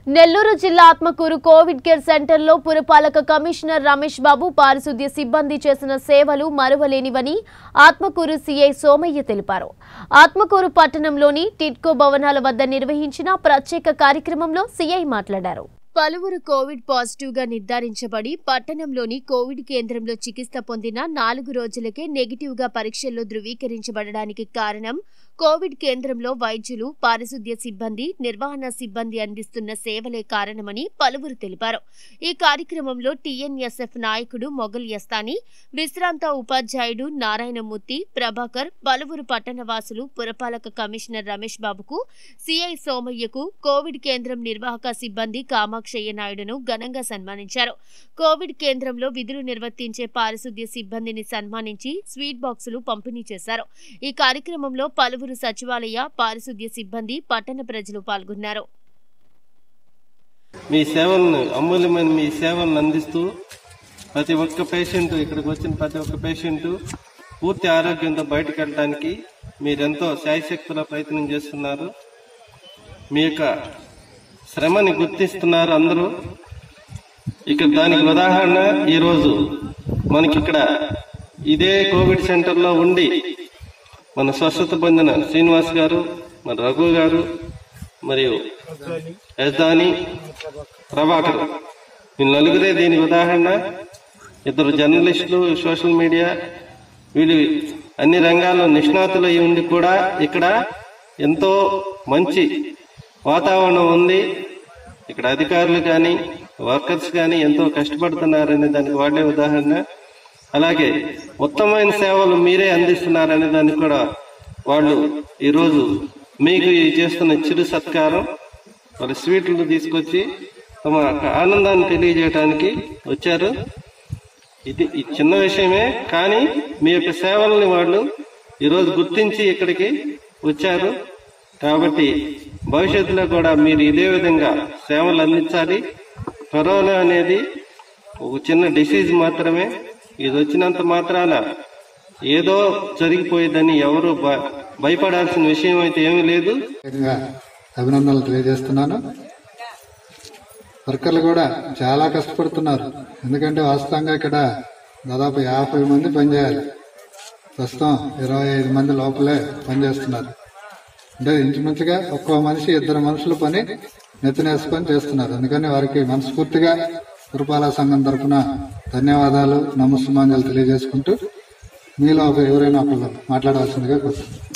నెల్లూరు జిల్లా Atmakur Covid care సెంటర్లో పురపాలక కమిషనర్ రమేష్ బాబు పారిశుద్ధ్య సిబ్బంది చేసిన సేవలు మరువలేనివని ఆత్మకూరు సీఐ సోమయ్య తెలిపారు ఆత్మకూరు పట్టణంలోని టిట్కో భవనాల వద్ద నిర్వహించిన ప్రత్యేక కార్యక్రమంలో సీఐ మాట్లాడారు పలువురు కోవిడ్ పాజిటివ్ గా నిర్ధారించబడి పట్టణంలోని కోవిడ్ కేంద్రంలో చికిత్స పొందిన నాలుగు రోజులకే నెగిటివ్ గా పరీక్షల్లో ధృవీకరించబడడానికి కారణం కోవిడ్ కేంద్రంలో వైద్యులు పారిశుద్ధ్య సిబ్బంది నిర్వహణ సిబ్బంది అందిస్తున్న సేవలే కారణమని పలువురు తెలిపారు ఈ కార్యక్రమంలో టీఎన్ఎస్ఎఫ్ నాయకుడు మొగల్ యస్తాని విశ్రాంత ఉపాధ్యాయుడు నారాయణమూర్తి ప్రభాకర్ పలువురు పట్టణవాసులు పురపాలక కమిషనర్ రమేష్ బాబుకు సిఐ సోమయ్యకు కోవిడ్ కేంద్రం నిర్వాహక సిబ్బంది కామాక్షయ్య నాయుడును ఘనంగా సన్మానించారు కోవిడ్ కేంద్రంలో విధులు నిర్వర్తించే పారిశుద్ధ్య సిబ్బందిని సన్మానించి స్వీట్ బాక్సులు పంపిణీ చేశారు ఈ కార్యక్రమంలో పలువురు సచివాలయ పారిశుద్ధ్య సిబ్బంది పట్టణ ప్రజలు పాల్గొన్నారు మీ సేవలను అమూల్యమైన మీ సేవలను అందిస్తూ ప్రతి ఒక్క పేషెంట్ ఇక్కడికి వచ్చిన ప్రతి ఒక్క పేషెంట్ పూర్తి ఆరోగ్యంతో బయటకు వెళ్ళడానికి మీరెంతో శాయశక్తుల ప్రయత్నం చేస్తున్నారు మీ యొక్క శ్రమని గుర్తిస్తున్నారు అందరూ ఇక్కడ దానికి ఉదాహరణ ఈరోజు మనకి ఇక్కడ ఇదే కోవిడ్ సెంటర్లో ఉండి మన స్వస్థత పొందిన శ్రీనివాస్ గారు మన రఘు గారు మరియు యజ్దాని ప్రభాకర్ వీళ్ళు నలుగురే దీనికి ఉదాహరణ ఇద్దరు జర్నలిస్టులు సోషల్ మీడియా వీళ్ళు అన్ని రంగాల్లో నిష్ణాతులు అయి ఉండి కూడా ఇక్కడ ఎంతో మంచి వాతావరణం ఉంది ఇక్కడ అధికారులు కానీ వర్కర్స్ కానీ ఎంతో కష్టపడుతున్నారనే దానికి వాడే ఉదాహరణ అలాగే ఉత్తమమైన సేవలు మీరే అందిస్తున్నారనే దానికి కూడా వాళ్ళు ఈరోజు మీకు ఈ చేస్తున్న చిరు సత్కారం వాళ్ళ స్వీట్లు తీసుకొచ్చి తమ ఆనందాన్ని తెలియజేయడానికి వచ్చారు ఇది ఈ చిన్న విషయమే కానీ మీ యొక్క సేవల్ని వాళ్ళు ఈరోజు గుర్తించి ఇక్కడికి వచ్చారు కాబట్టి భవిష్యత్తులో కూడా మీరు ఇదే విధంగా సేవలు అందించాలి కరోనా అనేది ఒక చిన్న డిసీజ్ మాత్రమే ఇది వచ్చినంత మాత్రాన ఏదో జరిగిపోయేదని ఎవరు భ- భయపడాల్సిన విషయం అయితే ఏమీ లేదు ప్రత్యేకంగా అభినందనలు తెలియజేస్తున్నాను వర్కర్లు కూడా చాలా కష్టపడుతున్నారు ఎందుకంటే వాస్తవంగా ఇక్కడ దాదాపు యాభై మంది పనిచేయాలి ప్రస్తుతం ఇరవై ఐదు మంది లోపలే పనిచేస్తున్నారు అంటే ఇంచుమించుగా ఒక్కో మనిషి ఇద్దరు మనుషుల పని నెత్తినేసుకొని చేస్తున్నారు అందుకని వారికి మనస్ఫూర్తిగా పురపాలక సంఘం తరఫున ధన్యవాదాలు నమస్సుమాంజలు తెలియజేసుకుంటూ మీలో ఒక ఎవరైనా ఒకళ్ళు మాట్లాడవలసిందిగా కోరుతున్నాను